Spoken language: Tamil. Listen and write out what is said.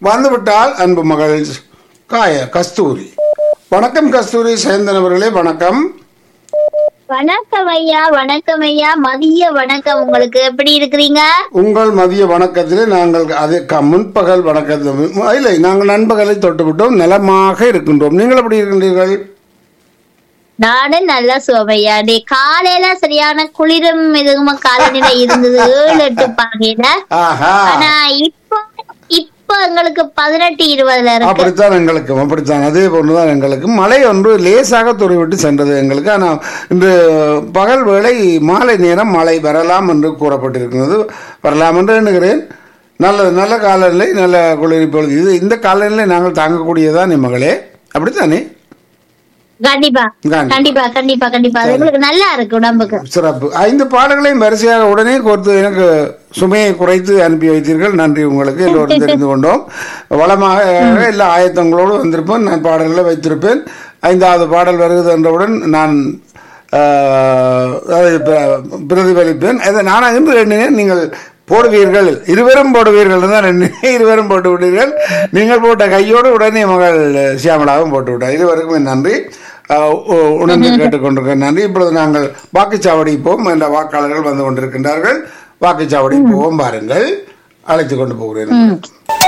வந்துவிட்டால் அன்பு மகள் காய கஸ்தூரி வணக்கம் கஸ்தூரி சேந்தன் அவர்களே வணக்கம் வணக்கம் ஐயா வணக்கம் ஐயா மதிய வணக்கம் உங்களுக்கு எப்படி இருக்கிறீங்க உங்கள் மதிய வணக்கத்திலே நாங்கள் அது க- முன்பகல் வணக்கத்தில் இல்லை நாங்கள் நண்பகலை தொட்டுவிட்டோம் நலமாக இருக்கின்றோம் நீங்கள் எப்படி இருக்கின்றீர்கள் நானும் நல்லா சுவையா டே காலையில சரியான குளிரும் இதுமா காலநிலை இருந்தது ஏழு எட்டு பாகையில ஆஹா ஆனா இப்போ இப்போ எங்களுக்கு பதினெட்டு இருபதுல இருக்கு அப்படித்தான் எங்களுக்கும் அப்படித்தான் அதே போன்றுதான் எங்களுக்கும் மழை ஒன்று லேசாக துறைவிட்டு சென்றது எங்களுக்கு ஆனால் இன்று பகல் வேளை மாலை நேரம் மழை வரலாம் என்று கூறப்பட்டிருக்கிறது வரலாம் என்று எண்ணுகிறேன் நல்ல நல்ல காலநிலை நல்ல குளிர் இப்பொழுது இது இந்த காலநிலை நாங்கள் தாங்கக்கூடியதான் என் மகளே அப்படித்தானே கண்டிப்பா கண்டிப்பா. கண்டிப்பா கண்டிப்பா கண்டிப்பா அது எங்களுக்கு நல்லா இருக்கு உடம்புக்கு சிறப்பு ஐந்து பாடல்களையும் வரிசையாக உடனே கோர்த்து எனக்கு சுமையை குறைத்து அனுப்பி வைத்தீர்கள் நன்றி உங்களுக்கு எல்லோரும் தெரிந்து கொண்டோம் வளமாக எல்லா ஆயத்தங்களோடு வந்திருப்பேன் நான் பாடல்களை வைத்திருப்பேன் ஐந்தாவது பாடல் வருகிறது என்றவுடன் நான் ஆஹ், அதை பிர- பிரதிபலிப்பேன் அதை நான் என்று எண்ணினேன் நீங்கள் போடுவீர்கள் இருவரும் போடுவீர்கள் தான் எண்ணினேன் இருவரும் போட்டு விட்டீர்கள் நீங்கள் போட்ட கையோடு உடனே மகள் சியாமலாவும் போட்டு விட்டார் இருவருக்கும் என் நன்றி ஆஹ் உ- உணர்ந்து கேட்டுக்கொண்டிருக்க நன்றி இப்பொழுது நாங்கள் வாக்குச்சாவடி போவோம் என்ற வாக்காளர்கள் வந்து கொண்டிருக்கின்றார்கள் வாக்குச்சாவடி போவோம் பாருங்கள் அழைத்து கொண்டு போகிறேன்